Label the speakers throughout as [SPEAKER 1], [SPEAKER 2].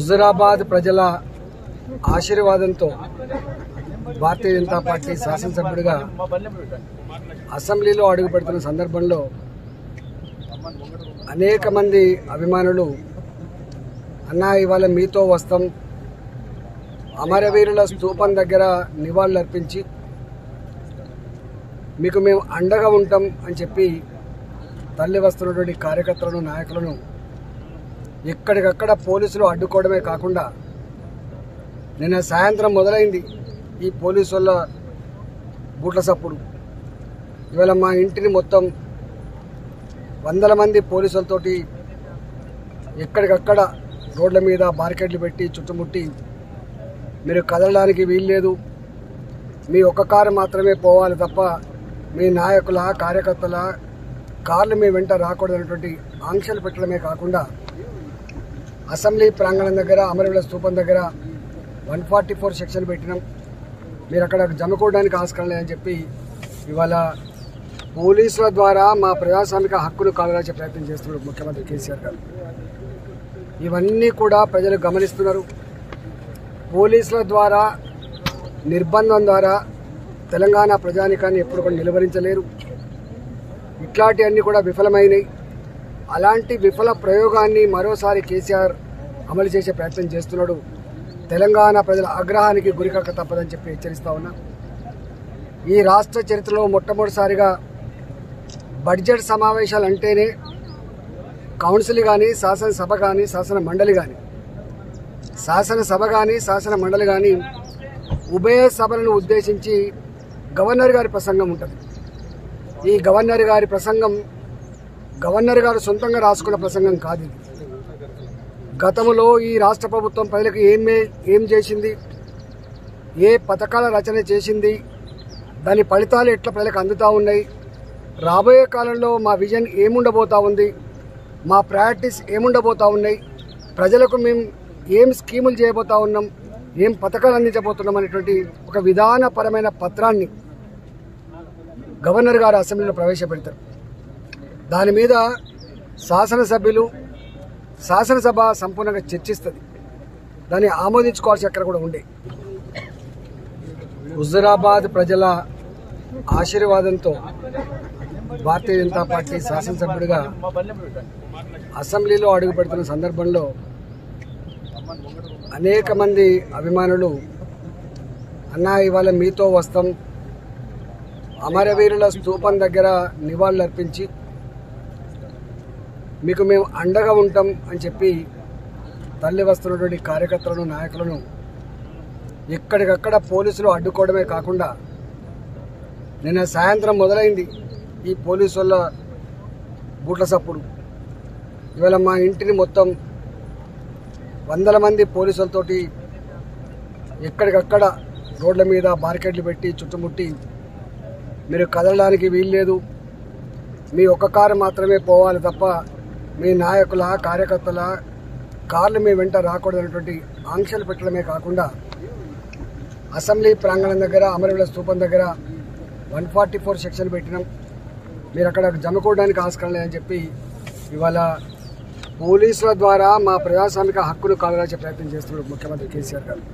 [SPEAKER 1] హుజురాబాద్ ప్రజల ఆశీర్వాదంతో భారతీయ జనతా పార్టీ శాసనసభ్యుడిగా అసెంబ్లీలో అడుగుపెడుతున్న సందర్భంలో అనేక మంది అభిమానులు అన్నా ఇవాళ మీతో వస్తాం అమరవీరుల స్తూపం దగ్గర నివాళులర్పించి మీకు మేము అండగా ఉంటాం అని చెప్పి తల్లి వస్తున్నటువంటి కార్యకర్తలను నాయకులను ఎక్కడికక్కడ పోలీసులు అడ్డుకోవడమే కాకుండా నిన్న సాయంత్రం మొదలైంది ఈ పోలీసు వల్ల బూట్ల సప్పుడు ఇవాళ మా ఇంటిని మొత్తం వందల మంది పోలీసులతోటి ఎక్కడికక్కడ రోడ్ల మీద బార్కెట్లు పెట్టి చుట్టుముట్టి మీరు కదలడానికి వీల్లేదు మీ ఒక్క కారు మాత్రమే పోవాలి తప్ప మీ నాయకుల కార్యకర్తల కార్లు మీ వెంట రాకూడదనేటువంటి ఆంక్షలు పెట్టడమే కాకుండా అసెంబ్లీ ప్రాంగణం దగ్గర అమరవీల స్తూపం దగ్గర వన్ ఫార్టీ ఫోర్ సెక్షన్ పెట్టినాం మీరు అక్కడ జమకూడడానికి ఆస్కారం లేదని చెప్పి ఇవాళ పోలీసుల ద్వారా మా ప్రజాస్వామిక హక్కును కాలరాచే ప్రయత్నం చేస్తున్నారు ముఖ్యమంత్రి కేసీఆర్ గారు ఇవన్నీ కూడా ప్రజలు గమనిస్తున్నారు పోలీసుల ద్వారా నిర్బంధం ద్వారా తెలంగాణ ప్రజానికాన్ని ఎప్పుడు కూడా నిలువరించలేరు ఇట్లాంటివన్నీ కూడా విఫలమైనవి అలాంటి విఫల ప్రయోగాన్ని మరోసారి కేసీఆర్ అమలు చేసే ప్రయత్నం చేస్తున్నాడు తెలంగాణ ప్రజల ఆగ్రహానికి గురికాక తప్పదని చెప్పి హెచ్చరిస్తా ఉన్నా ఈ రాష్ట్ర చరిత్రలో మొట్టమొదటిసారిగా బడ్జెట్ సమావేశాలు అంటేనే కౌన్సిల్ కానీ శాసనసభ కానీ శాసన మండలి కానీ శాసనసభ కానీ శాసన మండలి కానీ ఉభయ సభలను ఉద్దేశించి గవర్నర్ గారి ప్రసంగం ఉంటుంది ఈ గవర్నర్ గారి ప్రసంగం గవర్నర్ గారు సొంతంగా రాసుకున్న ప్రసంగం కాదు ఇది గతంలో ఈ రాష్ట్ర ప్రభుత్వం ప్రజలకు ఏమే ఏం చేసింది ఏ పథకాల రచన చేసింది దాని ఫలితాలు ఎట్లా ప్రజలకు అందుతూ ఉన్నాయి రాబోయే కాలంలో మా విజన్ ఏముండబోతా ఉంది మా ప్రాక్టీస్ ఏముండబోతా ఉన్నాయి ప్రజలకు మేము ఏం స్కీములు చేయబోతా ఉన్నాం ఏం పథకాలు అందించబోతున్నాం అనేటువంటి ఒక విధానపరమైన పత్రాన్ని గవర్నర్ గారు అసెంబ్లీలో ప్రవేశపెడతారు దాని మీద శాసనసభ్యులు శాసనసభ సంపూర్ణంగా చర్చిస్తుంది దాన్ని ఆమోదించుకోవాల్సి అక్కడ కూడా ఉండే హుజురాబాద్ ప్రజల ఆశీర్వాదంతో భారతీయ జనతా పార్టీ శాసనసభ్యుడిగా అసెంబ్లీలో అడుగుపెడుతున్న సందర్భంలో అనేక మంది అభిమానులు అన్నా ఇవాళ మీతో వస్తాం అమరవీరుల స్తూపం దగ్గర నివాళులర్పించి మీకు మేము అండగా ఉంటాం అని చెప్పి తల్లి వస్తున్నటువంటి కార్యకర్తలను నాయకులను ఎక్కడికక్కడ పోలీసులు అడ్డుకోవడమే కాకుండా నిన్న సాయంత్రం మొదలైంది ఈ పోలీసు వల్ల బూట్ల సప్పుడు ఇవాళ మా ఇంటిని మొత్తం వందల మంది పోలీసులతోటి ఎక్కడికక్కడ రోడ్ల మీద బార్కెట్లు పెట్టి చుట్టుముట్టి మీరు కదలడానికి వీల్లేదు మీ ఒక్క కారు మాత్రమే పోవాలి తప్ప మీ నాయకుల కార్యకర్తల కార్లు మీ వెంట రాకూడదనేటువంటి ఆంక్షలు పెట్టడమే కాకుండా అసెంబ్లీ ప్రాంగణం దగ్గర అమరవీల స్తూపం దగ్గర వన్ ఫార్టీ ఫోర్ సెక్షన్ పెట్టినాం మీరు అక్కడ జమకూడడానికి ఆస్కారం లేదని చెప్పి ఇవాళ పోలీసుల ద్వారా మా ప్రజాస్వామిక హక్కును కాలరాచే ప్రయత్నం చేస్తున్నాడు ముఖ్యమంత్రి కేసీఆర్ గారు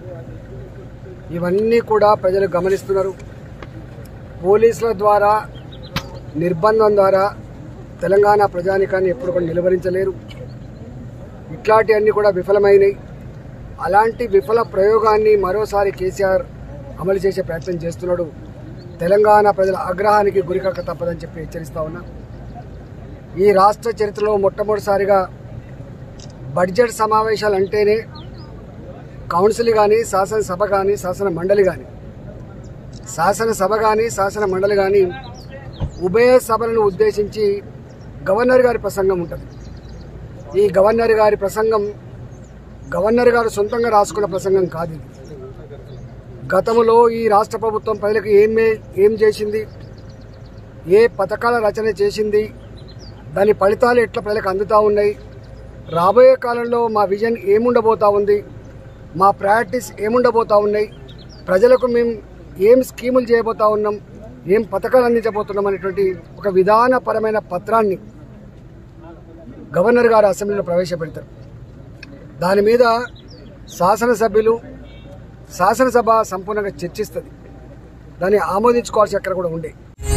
[SPEAKER 1] ఇవన్నీ కూడా ప్రజలు గమనిస్తున్నారు పోలీసుల ద్వారా నిర్బంధం ద్వారా తెలంగాణ ప్రజానికాన్ని ఎప్పుడు కూడా నిలువరించలేరు ఇట్లాంటివన్నీ కూడా విఫలమైనవి అలాంటి విఫల ప్రయోగాన్ని మరోసారి కేసీఆర్ అమలు చేసే ప్రయత్నం చేస్తున్నాడు తెలంగాణ ప్రజల ఆగ్రహానికి గురికాక తప్పదని చెప్పి హెచ్చరిస్తా ఉన్నా ఈ రాష్ట్ర చరిత్రలో మొట్టమొదటిసారిగా బడ్జెట్ సమావేశాలు అంటేనే కౌన్సిల్ కానీ శాసనసభ కానీ శాసన మండలి కానీ శాసనసభ కానీ శాసన మండలి కానీ ఉభయ సభలను ఉద్దేశించి గవర్నర్ గారి ప్రసంగం ఉంటుంది ఈ గవర్నర్ గారి ప్రసంగం గవర్నర్ గారు సొంతంగా రాసుకున్న ప్రసంగం కాదు ఇది గతంలో ఈ రాష్ట్ర ప్రభుత్వం ప్రజలకు ఏమే ఏం చేసింది ఏ పథకాల రచన చేసింది దాని ఫలితాలు ఎట్లా ప్రజలకు అందుతూ ఉన్నాయి రాబోయే కాలంలో మా విజన్ ఏముండబోతా ఉంది మా ప్రాక్టీస్ ఏముండబోతా ఉన్నాయి ప్రజలకు మేము ఏం స్కీములు చేయబోతా ఉన్నాం ఏం పథకాలు అందించబోతున్నాం అనేటువంటి ఒక విధానపరమైన పత్రాన్ని గవర్నర్ గారు అసెంబ్లీలో ప్రవేశపెడతారు దాని మీద శాసనసభ్యులు శాసనసభ సంపూర్ణంగా చర్చిస్తుంది దాన్ని ఆమోదించుకోవాల్సి అక్కడ కూడా ఉండే